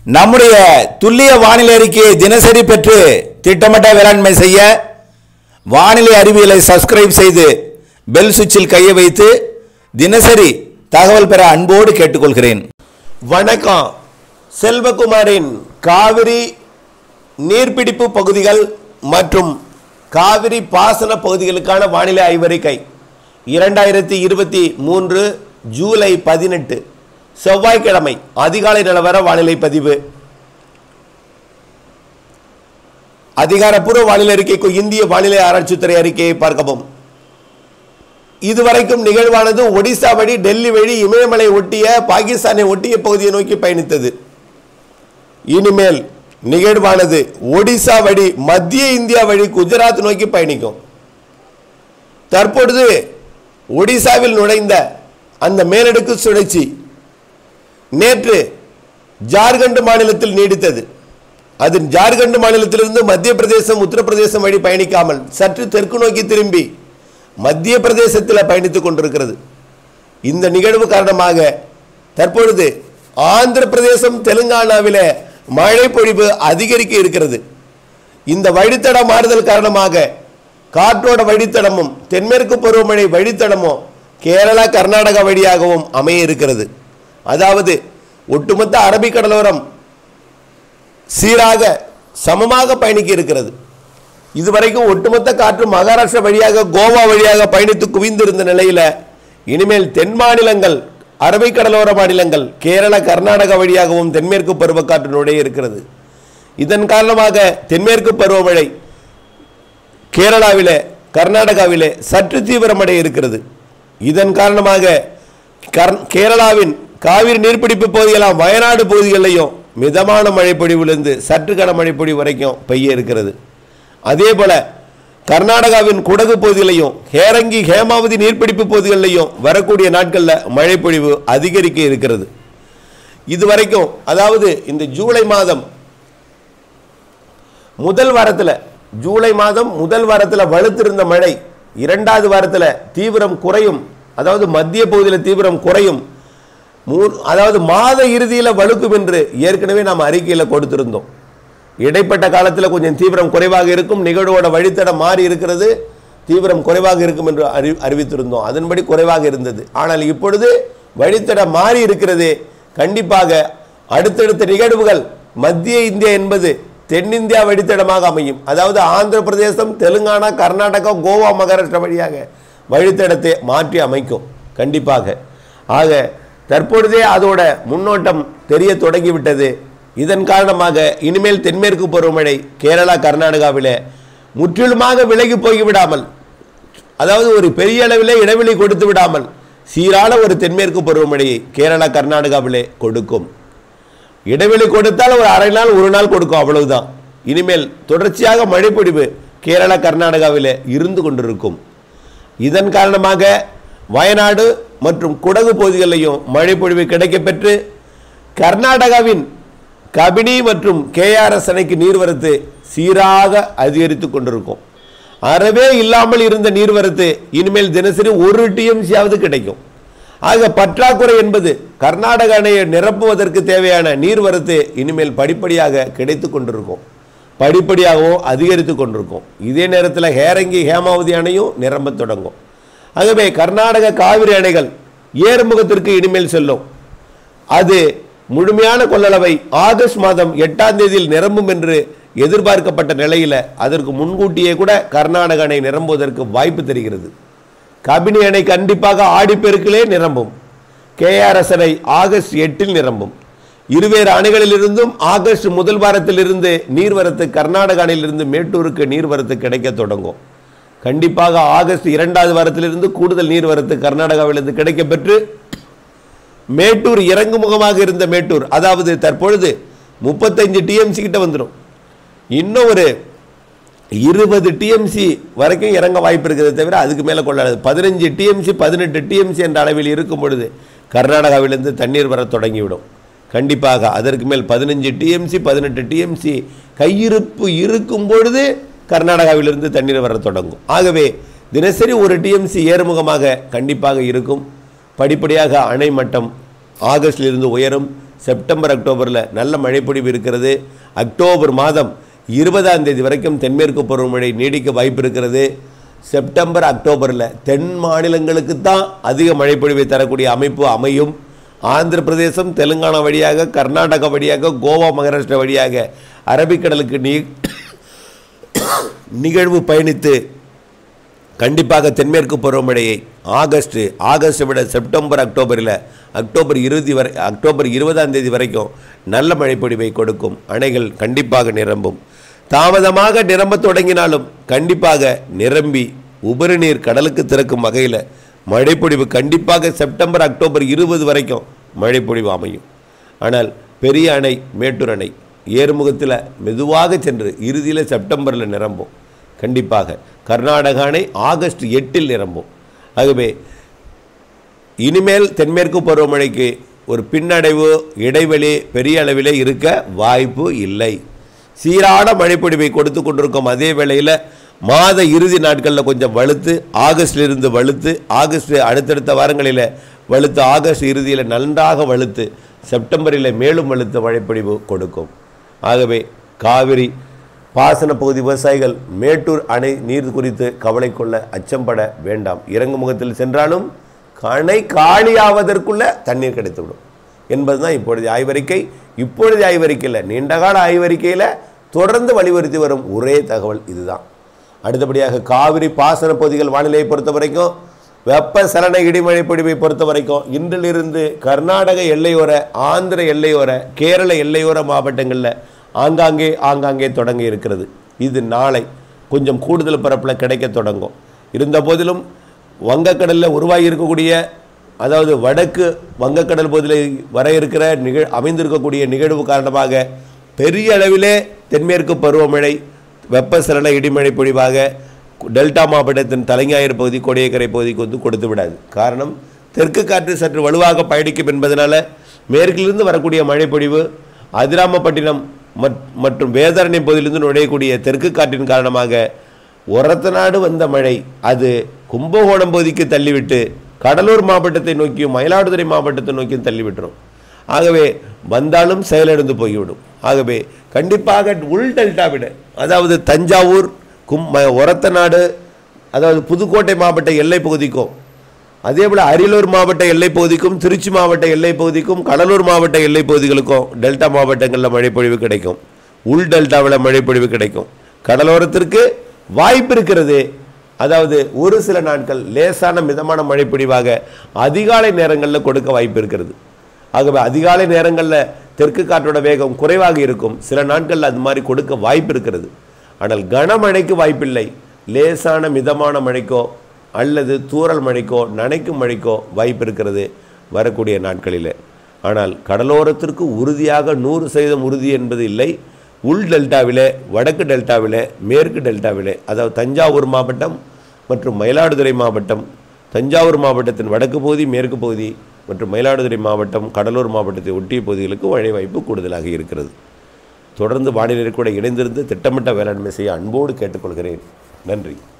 நம்முடைய துல்லிய வானிலை அறிக்கையை தினசரி பெற்று திட்டமிட்ட வேளாண்மை செய்ய வானிலை அறிவியலை சப்ஸ்கிரைப் செய்து பெல் சுவிட்சில் கையை வைத்து தினசரி தகவல் பெற அன்போடு கேட்டுக்கொள்கிறேன் வணக்கம் செல்வகுமாரின் காவிரி நீர்பிடிப்பு பகுதிகள் மற்றும் காவிரி பாசன பகுதிகளுக்கான வானிலை ஆய்வறிக்கை இரண்டாயிரத்தி இருபத்தி மூன்று ஜூலை பதினெட்டு செவ்வாய்க்கிழமை அதிகாலை நிலவர வானிலை பதிவு அதிகாரப்பூர்வ வானிலை அறிக்கைக்கு இந்திய வானிலை ஆராய்ச்சித்துறை அறிக்கையை பார்க்கவும் இதுவரைக்கும் நிகழ்வானது ஒடிசா வழி டெல்லி வழி இமயமலை ஒட்டிய பாகிஸ்தானை ஒட்டிய பகுதியை நோக்கி பயணித்தது இனிமேல் நிகழ்வானது ஒடிசா வழி மத்திய இந்தியா வழி குஜராத் நோக்கி பயணிக்கும் தற்பொழுது ஒடிசாவில் நுழைந்த அந்த மேலடுக்கு சுழற்சி நேற்று ஜார்க்கண்ட் மாநிலத்தில் நீடித்தது அது ஜார்க்கண்ட் மாநிலத்திலிருந்து மத்திய பிரதேசம் உத்தரப்பிரதேசம் வழி பயணிக்காமல் சற்று தெற்கு நோக்கி திரும்பி மத்திய பிரதேசத்தில் பயணித்துக் கொண்டிருக்கிறது இந்த நிகழ்வு காரணமாக தற்பொழுது ஆந்திர பிரதேசம் தெலுங்கானாவில மழை பொழிவு அதிகரிக்க இருக்கிறது இந்த வழித்தட மாறுதல் காரணமாக காற்றோட வழித்தடமும் தென்மேற்கு பருவமழை வழித்தடமும் கேரளா கர்நாடகா வழியாகவும் அமைய இருக்கிறது அதாவது ஒட்டுமொத்த அரபிக்கடலோரம் சீராக சமமாக பயணிக்க இருக்கிறது இதுவரைக்கும் ஒட்டுமொத்த காற்று மகாராஷ்டிரா வழியாக கோவா வழியாக பயணித்து குவிந்திருந்த நிலையில இனிமேல் தென் மாநிலங்கள் அரபிக்கடலோர மாநிலங்கள் கேரளா கர்நாடகா வழியாகவும் தென்மேற்கு பருவக்காற்று நுழைய இருக்கிறது இதன் காரணமாக தென்மேற்கு பருவமழை கேரளாவிலே கர்நாடகாவிலே சற்று தீவிரமடைய இருக்கிறது இதன் காரணமாக கர் கேரளாவின் காவிரி நீர்பிடிப்பு பகுதிகளாம் வயநாடு பகுதிகளிலையும் மிதமான மழைப்பொழிவிலிருந்து சற்று கனமழை பொழிவு வரைக்கும் பெய்ய இருக்கிறது அதே போல கர்நாடகாவின் குடகு பகுதியிலையும் ஹேரங்கி ஹேமாவதி நீர்பிடிப்பு பகுதிகளிலையும் வரக்கூடிய நாட்களில் மழைப்பொழிவு அதிகரிக்க இருக்கிறது இதுவரைக்கும் அதாவது இந்த ஜூலை மாதம் முதல் வாரத்தில் ஜூலை மாதம் முதல் வாரத்தில் வலுத்திருந்த மழை இரண்டாவது வாரத்தில் தீவிரம் குறையும் அதாவது மத்திய பகுதியில் தீவிரம் குறையும் மூ அதாவது மாத இறுதியில் வலுக்கும் என்று ஏற்கனவே நாம் அறிக்கையில் கொடுத்திருந்தோம் இடைப்பட்ட காலத்தில் கொஞ்சம் தீவிரம் குறைவாக இருக்கும் நிகழ்வோட வழித்தடம் மாறி இருக்கிறது தீவிரம் குறைவாக இருக்கும் என்று அறி அறிவித்திருந்தோம் அதன்படி குறைவாக இருந்தது ஆனால் இப்பொழுது வழித்தடம் மாறி இருக்கிறது கண்டிப்பாக அடுத்தடுத்த நிகழ்வுகள் மத்திய இந்தியா என்பது தென்னிந்தியா வழித்தடமாக அமையும் அதாவது ஆந்திர பிரதேசம் தெலுங்கானா கர்நாடகா கோவா மகாராஷ்டிரா வழியாக வழித்தடத்தை மாற்றி அமைக்கும் கண்டிப்பாக ஆக தற்பொழுதே அதோட முன்னோட்டம் தெரிய தொடங்கிவிட்டது இதன் காரணமாக இனிமேல் தென்மேற்கு பருவமழை கேரளா கர்நாடகாவிலே முற்றிலுமாக விலகி போய்விடாமல் அதாவது ஒரு பெரிய அளவிலே இடைவெளி கொடுத்து விடாமல் சீரான ஒரு தென்மேற்கு பருவமழையை கேரளா கர்நாடகாவிலே கொடுக்கும் இடைவெளி கொடுத்தால் ஒரு அரை நாள் ஒரு நாள் கொடுக்கும் அவ்வளவுதான் இனிமேல் தொடர்ச்சியாக மழைப்பொழிவு கேரளா கர்நாடகாவிலே இருந்து கொண்டிருக்கும் இதன் காரணமாக வயநாடு மற்றும் குடகு பகுதிகளிலையும் மழைப்பொழிவு கிடைக்கப்பெற்று கர்நாடகாவின் கபினி மற்றும் கேஆர்எஸ் அணைக்கு நீர்வரத்து சீராக அதிகரித்து கொண்டிருக்கும் அறவே இல்லாமல் இருந்த நீர்வரத்து இனிமேல் தினசரி ஒரு டிஎம்சியாவது கிடைக்கும் ஆக பற்றாக்குறை என்பது கர்நாடக அணையை நிரப்புவதற்கு தேவையான நீர்வரத்து இனிமேல் படிப்படியாக கிடைத்து கொண்டிருக்கும் படிப்படியாகவும் அதிகரித்து கொண்டிருக்கும் இதே நேரத்தில் ஹேரங்கி ஹேமாவதி அணையும் நிரம்பத் தொடங்கும் ஆகவே கர்நாடக காவிரி அணைகள் ஏறுமுகத்திற்கு இனிமேல் செல்லும் அது முழுமையான கொள்ளளவை ஆகஸ்ட் மாதம் எட்டாம் தேதியில் நிரம்பும் என்று எதிர்பார்க்கப்பட்ட நிலையில் அதற்கு முன்கூட்டியே கூட கர்நாடக அணை நிரம்புவதற்கு வாய்ப்பு தெரிகிறது கபினி அணை கண்டிப்பாக ஆடிப்பெருக்கிலே நிரம்பும் கேஆர்எஸ் அணை ஆகஸ்ட் எட்டில் நிரம்பும் இருவேறு அணைகளிலிருந்தும் ஆகஸ்ட் முதல் வாரத்திலிருந்து நீர்வரத்து கர்நாடக அணையிலிருந்து மேட்டூருக்கு நீர்வரத்து கிடைக்க தொடங்கும் கண்டிப்பாக ஆகஸ்ட் இரண்டாவது வாரத்திலிருந்து கூடுதல் நீர்வரத்து கர்நாடகாவிலிருந்து கிடைக்கப் பெற்று மேட்டூர் இறங்குமுகமாக இருந்த மேட்டூர் அதாவது தற்பொழுது முப்பத்தஞ்சு டிஎம்சி கிட்ட வந்துடும் இன்னும் ஒரு இருபது டிஎம்சி வரைக்கும் இறங்க வாய்ப்பு இருக்கிறது தவிர அதுக்கு மேலே கொள்ளாது பதினஞ்சு டிஎம்சி பதினெட்டு டிஎம்சி என்ற அளவில் இருக்கும் பொழுது கர்நாடகாவிலிருந்து தண்ணீர் வர தொடங்கிவிடும் கண்டிப்பாக அதற்கு மேல் பதினஞ்சு டிஎம்சி பதினெட்டு டிஎம்சி கையிருப்பு இருக்கும் பொழுது கர்நாடகாவிலிருந்து தண்ணீர் வர தொடங்கும் ஆகவே தினசரி ஒரு டிஎம்சி ஏறுமுகமாக கண்டிப்பாக இருக்கும் படிப்படியாக அணை மட்டம் ஆகஸ்டிலிருந்து உயரும் செப்டம்பர் அக்டோபரில் நல்ல மழைப்பொழிவு இருக்கிறது அக்டோபர் மாதம் இருபதாம் தேதி வரைக்கும் தென்மேற்கு பருவமழை நீடிக்க வாய்ப்பு இருக்கிறது செப்டம்பர் அக்டோபரில் தென் மாநிலங்களுக்கு தான் அதிக மழைப்பொழிவை தரக்கூடிய அமைப்பு அமையும் ஆந்திர பிரதேசம் தெலுங்கானா வழியாக கர்நாடகா வழியாக கோவா மகாராஷ்டிரா வழியாக அரபிக்கடலுக்கு நீ நிகழ்வு பயணித்து கண்டிப்பாக தென்மேற்கு பருவமழையை ஆகஸ்ட் ஆகஸ்ட்டை விட செப்டம்பர் அக்டோபரில் அக்டோபர் இறுதி வரை அக்டோபர் இருபதாம் தேதி வரைக்கும் நல்ல மழைப்பொழிவை கொடுக்கும் அணைகள் கண்டிப்பாக நிரம்பும் தாமதமாக நிரம்ப தொடங்கினாலும் கண்டிப்பாக நிரம்பி உபரி நீர் கடலுக்கு திறக்கும் வகையில் மழைப்பொழிவு கண்டிப்பாக செப்டம்பர் அக்டோபர் இருபது வரைக்கும் மழைப்பொழிவு அமையும் ஆனால் பெரிய அணை மேட்டூர் அணை ஏறுமுகத்தில் மெதுவாக சென்று இறுதியில் செப்டம்பரில் நிரம்பும் கண்டிப்பாக கர்நாடக அணை ஆகஸ்ட் எட்டில் நிரம்பும் ஆகவே இனிமேல் தென்மேற்கு பருவமழைக்கு ஒரு பின்னடைவு இடைவெளி பெரிய அளவிலே இருக்க வாய்ப்பு இல்லை சீரான மழைப்பொழிவை கொடுத்து கொண்டிருக்கும் அதே வேளையில் மாத இறுதி நாட்களில் கொஞ்சம் வலுத்து ஆகஸ்டிலிருந்து வலுத்து ஆகஸ்ட் அடுத்தடுத்த வாரங்களில் வலுத்து ஆகஸ்ட் இறுதியில் நன்றாக வலுத்து செப்டம்பரில் மேலும் வலுத்த மழைப்பொழிவு கொடுக்கும் ஆகவே காவிரி பாசன பகுதி விவசாயிகள் மேட்டூர் அணை நீர் குறித்து கவலை கொள்ள அச்சம்பட வேண்டாம் இறங்கு முகத்தில் சென்றாலும் அணை காலியாவதற்குள்ள தண்ணீர் கிடைத்துவிடும் என்பதுதான் இப்பொழுது ஆய்வறிக்கை இப்பொழுது ஆய்வறிக்கையில் நீண்டகால ஆய்வறிக்கையில் தொடர்ந்து வலியுறுத்தி வரும் ஒரே தகவல் இதுதான் அடுத்தபடியாக காவிரி பாசன பகுதிகள் வானிலையை பொறுத்த வரைக்கும் வெப்ப சலன இடிமழை பொழிவை பொறுத்த வரைக்கும் இன்றிலிருந்து கர்நாடக எல்லையோர ஆந்திர எல்லையோர கேரள எல்லையோர மாவட்டங்களில் ஆங்காங்கே ஆங்காங்கே தொடங்க இருக்கிறது இது நாளை கொஞ்சம் கூடுதல் பரப்பில் கிடைக்க தொடங்கும் இருந்த போதிலும் வங்கக்கடலில் உருவாகி இருக்கக்கூடிய அதாவது வடக்கு வங்கக்கடல் பகுதியில் வர இருக்கிற நிகழ் அமைந்திருக்கக்கூடிய நிகழ்வு காரணமாக பெரிய அளவிலே தென்மேற்கு பருவமழை வெப்பசலன இடிமழை பொழிவாக டெல்டா மாவட்டத்தின் தலைஞாயிறு பகுதி கோடியக்கரை பகுதிக்கு வந்து கொடுத்து விடாது காரணம் தெற்கு காற்று சற்று வலுவாக பயணிக்கும் என்பதனால மேற்கிலிருந்து வரக்கூடிய மழைப்பொழிவு அதிராமப்பட்டினம் மற்- மற்றும் வேதாரண்யம் பகுதியிலிருந்து நுழையக்கூடிய தெற்கு காற்றின் காரணமாக ஒரத்தநாடு வந்த மழை அது கும்பகோணம் பகுதிக்கு தள்ளிவிட்டு கடலூர் மாவட்டத்தை நோக்கியும் மயிலாடுதுறை மாவட்டத்தை நோக்கியும் தள்ளிவிட்டுரும் ஆகவே வந்தாலும் செயலிழந்து போய்விடும் ஆகவே கண்டிப்பாக உள் டெல்டாவிட அதாவது தஞ்சாவூர் கும் ம- ஒரத்தநாடு அதாவது புதுக்கோட்டை மாவட்ட எல்லை பகுதிக்கும் அதே போல் அரியலூர் மாவட்ட எல்லை பகுதிக்கும் திருச்சி மாவட்ட எல்லை பகுதிக்கும் கடலூர் மாவட்ட எல்லை பகுதிகளுக்கும் டெல்டா மாவட்டங்களில் மழைப்பொழிவு கிடைக்கும் உள் டெல்டாவில் மழைப்பொழிவு கிடைக்கும் கடலோரத்திற்கு வாய்ப்பு இருக்கிறது அதாவது ஒரு சில நாட்கள் லேசான மிதமான மழைப்பொழிவாக அதிகாலை நேரங்களில் கொடுக்க வாய்ப்பு இருக்கிறது ஆகவே அதிகாலை நேரங்களில் தெற்கு காற்றோட வேகம் குறைவாக இருக்கும் சில நாட்களில் அது மாதிரி கொடுக்க வாய்ப்பு இருக்கிறது ஆனால் கனமழைக்கு வாய்ப்பில்லை லேசான மிதமான மழைக்கோ அல்லது தூறல் மழைக்கோ நனைக்கும் மழைக்கோ வாய்ப்பு இருக்கிறது வரக்கூடிய நாட்களில் ஆனால் கடலோரத்திற்கு உறுதியாக நூறு சதவீதம் உறுதி என்பது இல்லை உள் டெல்டாவிலே வடக்கு டெல்டாவிலே மேற்கு டெல்டாவிலே அதாவது தஞ்சாவூர் மாவட்டம் மற்றும் மயிலாடுதுறை மாவட்டம் தஞ்சாவூர் மாவட்டத்தின் வடக்கு பகுதி மேற்கு பகுதி மற்றும் மயிலாடுதுறை மாவட்டம் கடலூர் மாவட்டத்தை ஒட்டிய பகுதிகளுக்கு மழை வாய்ப்பு கூடுதலாக இருக்கிறது தொடர்ந்து வானிலை கூட இணைந்திருந்து திட்டமிட்ட வேளாண்மை செய்ய அன்போடு கேட்டுக்கொள்கிறேன் நன்றி